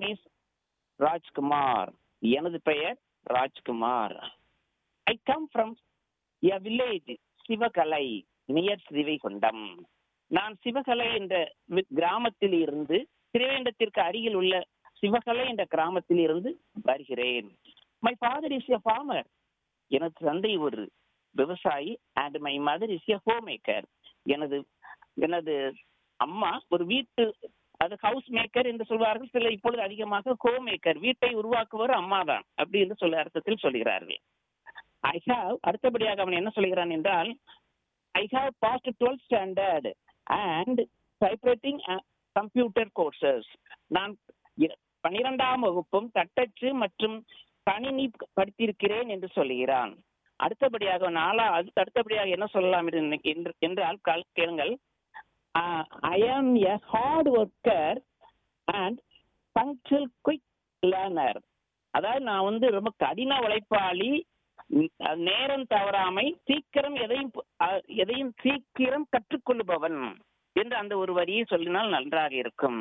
is Rajkumar எனது பெயர் Rajkumar I come from a village Sivagalai near Srivaikuntam நான் சிவகலை என்ற வி- கிராமத்தில் இருந்து திருவேண்டத்திற்கு அருகில் உள்ள சிவகலை என்ற கிராமத்தில் இருந்து வருகிறேன் my father is a farmer எனது தந்தை ஒரு விவசாயி and my mother is a home maker எனது எனது அம்மா ஒரு வீட்டு அது ஹவுஸ் மேக்கர் என்று சொல்வார்கள் சில இப்பொழுது அதிகமாக ஹோம் மேக்கர் வீட்டை உருவாக்குவர் அம்மா தான் அப்படி என்று சொல்ல அர்த்தத்தில் சொல்கிறார்கள் ஐ ஹாவ் அடுத்தபடியாக அவன் என்ன சொல்கிறான் என்றால் I have passed twelfth standard and typewriting computer courses நான் இர- பன்னிரெண்டாம் வகுப்பும் தட்டச்சு மற்றும் கணினி படித்திருக்கிறேன் என்று சொல்கிறான் அடுத்தபடியாக நாலா அது அடுத்தபடியாக என்ன சொல்லலாம் என்று நினைக்க- என்று- என்றால் கால்- கேளுங்கள் I am a hard worker and punctual quick learner அதாவது நான் வந்து ரொம்ப கடின உழைப்பாளி ம், அஹ், நேரம் தவறாமை சீக்கிரம் எதையும் பு- அஹ், எதையும் சீக்கிரம் கற்றுக்கொள்ளுபவன் என்று அந்த ஒரு வரியை சொல்லினால் நன்றாக இருக்கும்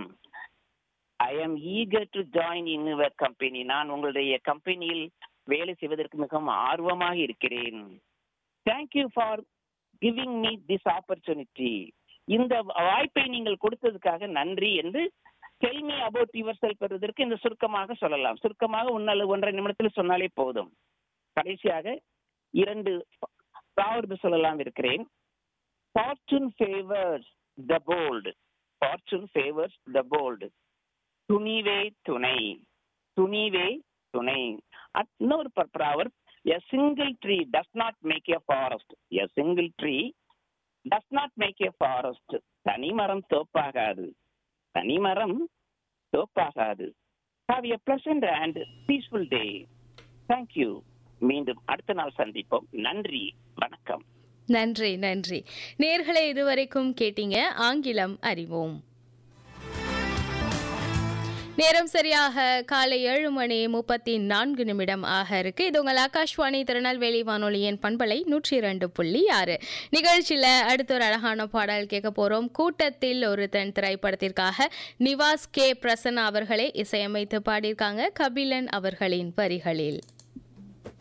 I am eager to join in your company நான் உங்களுடைய கம்பெனியில் வேலை செய்வதற்கு மிகவும் ஆர்வமாக இருக்கிறேன் thank you for giving me this opportunity இந்த வாய்ப்பை நீங்கள் கொடுத்ததுக்காக நன்றி என்று tell me about yourself பெறுவதற்கு இந்த சுருக்கமாக சொல்லலாம் சுருக்கமாக ஒன்னு ஒன்றரை நிமிடத்தில் சொன்னாலே போதும் கடைசியாக இரண்டு ப்ராவர்பு சொல்லலாம் இருக்கிறேன் fortune favours the bold fortune favours the bold துணிவே துணை துணிவே துணை அட்- இன்னொரு proverb a single tree does not make a forest a single tree does not make a forest தனி மரம் தோப்பாகாது தனி மரம் தோப்பாகாது have a pleasant and peaceful day thank you மீண்டும் அடுத்த நாள் சந்திப்போம் நன்றி வணக்கம் நன்றி நன்றி நேர்களை இதுவரைக்கும் கேட்டீங்க ஆங்கிலம் அறிவோம் நேரம் சரியாக காலை ஏழு மணி முப்பத்தி நான்கு நிமிடம் ஆக இருக்கு இது உங்கள் ஆகாஷ்வாணி திருநெல்வேலி வானொலியின் பண்பலை நூற்றி இரண்டு புள்ளி ஆறு நிகழ்ச்சியில் அடுத்த ஒரு அழகான பாடல் கேட்க போகிறோம் கூட்டத்தில் ஒரு தன் திரைப்படத்திற்காக நிவாஸ் கே பிரசன்னா அவர்களே இசையமைத்து பாடியிருக்காங்க கபிலன் அவர்களின் வரிகளில்